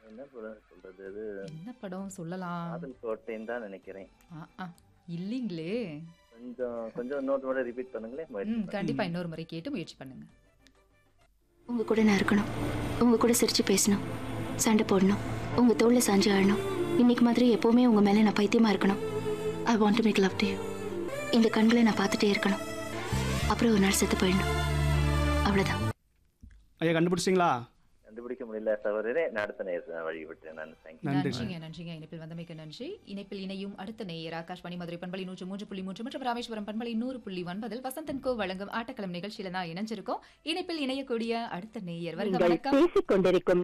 என்ன படம் சொல்றது அது என்ன படம் சொல்லலாம் காதல் கோட்டைன்னு தான் நினைக்கிறேன் ஆ, ஆ, இல்லைங்களே கொஞ்சம் கொஞ்சம் இன்னொரு முறை ரிப்பீட் பண்ணுங்களேன் முயற்சி ம் கண்டிப்பா இன்னொரு முறை கேட்டு முயற்சி பண்ணுங்க உங்க கூட நான் இருக்கணும் உங்க கூட சிரிச்சு பேசணும் சண்டை போடணும் உங்க தோல்ல சாஞ்சு ஆடணும் இன்னைக்கு மாதிரி எப்பவுமே உங்க மேல நான் பைத்தியமா இருக்கணும் I want to make love to you இந்த கண்களை நான் பார்த்துட்டே இருக்கணும் அப்புறம் ஒரு நாள் செத்து போயிடணும் அவ்வளவுதான் ஐயா கண்டுபிடிச்சிங்களா கண்டுபிடிக்க முடியல சகோதரரே நான் அடுத்த நேரம் வழி விட்டேன் நான் தேங்க்யூ நன்றி நன்றிங்க நன்றிங்க இணைப்பில் வந்தமைக்கு நன்றி இணைப்பில் இணையும் அடுத்த நேயர் ஆகாஷ்வாணி மதுரை பண்பலை நூற்று மூன்று புள்ளி மூன்று மற்றும் ராமேஸ்வரம் பண்பலை நூறு புள்ளி ஒன்பதில் வசந்தன் கோ வழங்கும் ஆட்டக்களம் நிகழ்ச்சியில தான் இணைஞ்சிருக்கோம் இணைப்பில் இணையக்கூடிய அடுத்த நேயர் வருக நீங்கள் வணக்கம் பேசிக் கொண்டிருக்கும்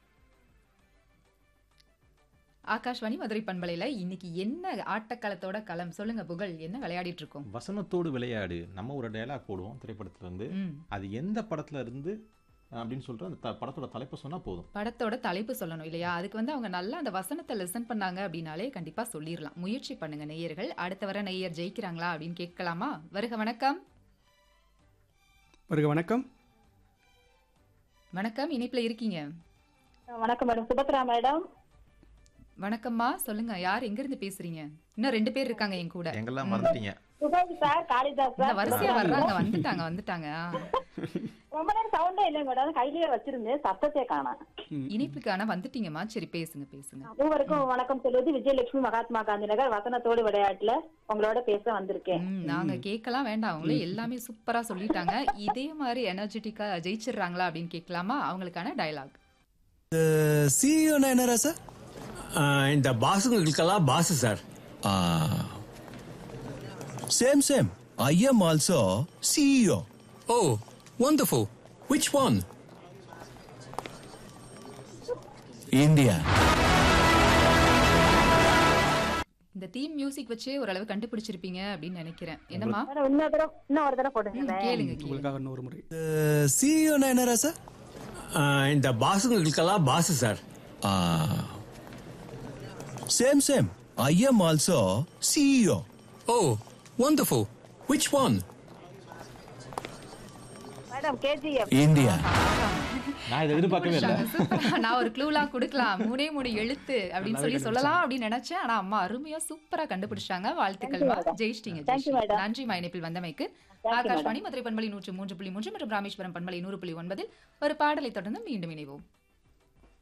ஆகாஷ்வாணி மதுரை பண்பலையில இன்னைக்கு என்ன ஆட்டக்களத்தோட களம் சொல்லுங்க புகழ் என்ன விளையாடிட்டு இருக்கோம் வசனத்தோடு விளையாடு நம்ம ஒரு டயலாக் போடுவோம் திரைப்படத்துல இருந்து ம் அது எந்த படத்துல இருந்து அஹ், அப்படின்னு சொல்லிட்டு அந்த த- படத்தோட தலைப்பை சொன்னா போதும் படத்தோட தலைப்பு சொல்லணும் இல்லையா அதுக்கு வந்து அவங்க நல்லா அந்த வசனத்தை லிசன் பண்ணாங்க அப்படின்னாலே கண்டிப்பா சொல்லிடலாம் முயற்சி பண்ணுங்க நேயர்கள் அடுத்த வர நேயர் ஜெயிக்கிறாங்களா அப்படின்னு கேட்கலாமா வருக வணக்கம் வருக வணக்கம் வணக்கம் இணைப்புல இருக்கீங்க வணக்கம் மேடம் சுபத்ரா மேடம் வணக்கம்மா சொல்லுங்க யார் எங்க இருந்து பேசுறீங்க இன்னும் ரெண்டு பேர் இருக்காங்க என் கூட எங்கெல்லாம் மறந்துட்டீங்க சுபாஷ் சார் காளிதாஸ் இந்த சார் வரிசையா வர்றாங்க வந்துட்டாங்க வந்துட்டாங்க ஆ. ரொம்ப நேரம் சவுண்டே இல்லை மேடம் கையிலேயே வச்சிருந்தேன் சத்தத்தை காணோம் இணைப்புக்கு ஆனா வந்துட்டீங்கம்மா சரி பேசுங்க பேசுங்க மூவருக்கும் வணக்கம் சொல்வது விஜயலட்சுமி மகாத்மா காந்தி நகர் வசனத்தோடு விளையாட்டுல உங்களோட பேச வந்திருக்கேன் ம், நாங்க கேட்கலாம் வேண்டாம் அவங்களே எல்லாமே சூப்பரா சொல்லிட்டாங்க இதே மாதிரி எனர்ஜெட்டிக்கா ஜெயிச்சிடுறாங்களா அப்படின்னு கேட்கலாமா அவங்களுக்கான டயலாக் சிஇஓனா என்ன ராசா ஆ, இந்த பாசுங்களுக்கெல்லாம் boss sir same same I am also CEO oh wonderful which one India இந்த தீம் மியூசிக் வச்சே ஓரளவு கண்டுபிடிச்சிருப்பீங்க அப்படின்னு நினைக்கிறேன் என்னம்மா மேடம் இன்னொரு தடவை இன்னும் ஒரு தடவை ம், போட்டுங்க கேளுங்க கேளுங்க உங்களுக்காக இன்னொரு முறை சிஇஓனா என்ன ராசா ஆ, இந்த பாசுங்களுக்கெல்லாம் boss sir same same I am also CEO oh wonderful which one madam KGF India நான் இதை எதிர்பார்க்கவே இல்லை சூப்பரா. நான் ஒரு க்ளூலாம் கொடுக்கலாம் மூணே மூணு எழுத்து அப்படின்னு சொல்லி சொல்லலாம் அப்படின்னு நினைச்சேன் ஆனா அம்மா அருமையா சூப்பரா கண்டுபிடிச்சாங்க வாழ்த்துக்கள்மா ஜெயிச்சிட்டீங்க Thank you, ஜெயிச்சிட்டீங்க. madam. நன்றி இணைப்பில் வந்தமைக்கு you, ஆகாஷ்வாணி மதுரை பண்பலை நூற்று மூன்று புள்ளி மூன்று மற்றும் ராமேஸ்வரம் பண்பலை நூறு புள்ளி ஒன்பதில் ஒரு பாடலை தொடர்ந்து மீண்டும் இணைவோம்